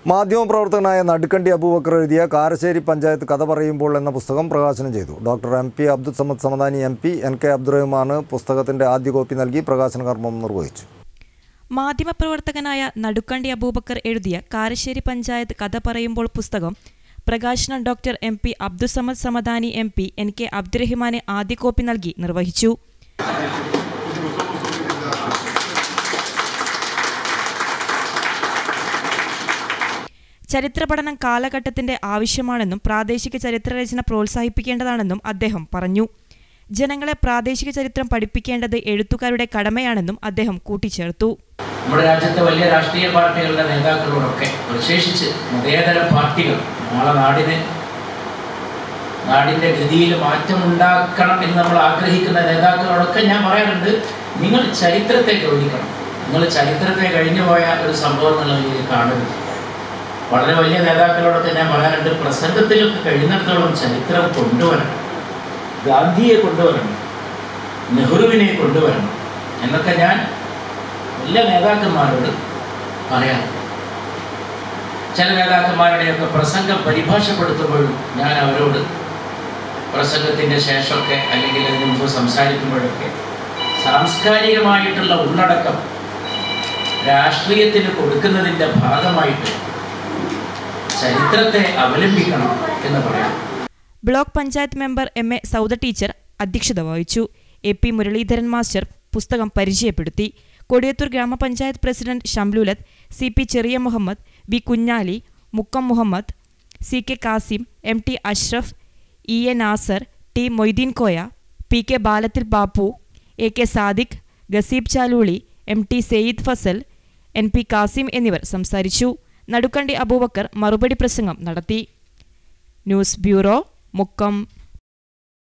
മാധ്യമപ്രവർത്തകനായ നടുക്കണ്ടി അബൂബക്കർ എഴുതിയ കാരശ്ശേരി പഞ്ചായത്ത് കഥ പറയുമ്പോൾ എന്ന പുസ്തകം പ്രകാശനം ചെയ്തു doctor M P Abdul Samad Samadani M P N K Abdurahman പുസ്തകത്തിന്റെ ആദ്യ കോപ്പി നൽകി പ്രകാശന കർമ്മം നിർവഹിച്ചു മാധ്യമപ്രവർത്തകനായ നടുക്കണ്ടി അബൂബക്കർ എഴുതിയ കാരശ്ശേരി പഞ്ചായത്ത് കഥ പറയുമ്പോൾ പുസ്തകം പ്രകാശനം doctor M P Abdusamad Samadani M P N K അബ്ദുറഹിമാന് ആദ്യ കോപ്പി നൽകി നിർവഹിച്ചു ചരിത്ര പഠനം കാലഘട്ടത്തിന്റെ ആവശ്യമാണെന്നും പ്രാദേശിക ചരിത്രരചന പ്രോത്സാഹിപ്പിക്കേണ്ടതാണെന്നും അദ്ദേഹം പറഞ്ഞു ജനങ്ങളെ പ്രാദേശിക ചരിത്രം പഠിപ്പിക്കേണ്ടത് എഴുത്തുകാരുടെ കടമയാണെന്നും അദ്ദേഹം കൂട്ടിച്ചേർത്തു നമ്മുടെ രാജ്യത്തെ വലിയ രാഷ്ട്രീയ പാർട്ടികളുടെ നേതാക്കളോടൊക്കെ വിശേഷിച്ച് മതേതര പാർട്ടികൾ നാളെ നാടിന് നാടിൻ്റെ ഗതിയിൽ മാറ്റമുണ്ടാക്കണം എന്ന് നമ്മൾ ആഗ്രഹിക്കുന്ന നേതാക്കളോടൊക്കെ ഞാൻ പറയാറുണ്ട് നിങ്ങൾ ചരിത്രത്തെ ഗൗനിക്കണം നിങ്ങൾ ചരിത്രത്തെ കഴിഞ്ഞു പോയ ഒരു സംഭവം എന്നുള്ള രീതിയിൽ കാണരുത് വളരെ വലിയ നേതാക്കളോടൊക്കെ ഞാൻ പറയാറുണ്ട് പ്രസംഗത്തിലൊക്കെ കഴിയുന്നിടത്തോളം ചരിത്രം കൊണ്ടുവരണം ഗാന്ധിയെ കൊണ്ടുവരണം നെഹ്റുവിനെ കൊണ്ടുവരണം എന്നൊക്കെ ഞാൻ എല്ലാ നേതാക്കന്മാരോട് പറയാം ചില നേതാക്കന്മാരുടെയൊക്കെ പ്രസംഗം പരിഭാഷപ്പെടുത്തുമ്പോഴും ഞാൻ അവരോട് പ്രസംഗത്തിൻ്റെ ശേഷമൊക്കെ അല്ലെങ്കിൽ അതിന് മുമ്പ് സംസാരിക്കുമ്പോഴൊക്കെ സാംസ്കാരികമായിട്ടുള്ള ഉള്ളടക്കം രാഷ്ട്രീയത്തിന് കൊടുക്കുന്നതിൻ്റെ ഭാഗമായിട്ട് ചരിത്രത്തെ അവലംബിക്കണം എന്ന് പറയാം block panchayat member M A Sauda teacher അധ്യക്ഷത വഹിച്ചു എ പി മുരളീധരൻ മാസ്റ്റർ പുസ്തകം പരിചയപ്പെടുത്തി കൊടിയത്തൂർ ഗ്രാമപഞ്ചായത്ത് president ഷംലുലത്ത് C P Cheriya Muhammad V Kunjali Mukkam Muhammad C K Kasim M T Ashraf E A Nasar T Moideen Koya P K Balathil Bapu A K Sadiq Gazeeb Chaluli M T Said Fazal N P Kasim എന്നിവർ സംസാരിച്ചു നടുക്കണ്ടി അബൂബക്കർ മറുപടി പ്രസംഗം നടത്തി ന്യൂസ് ബ്യൂറോ മുക്കം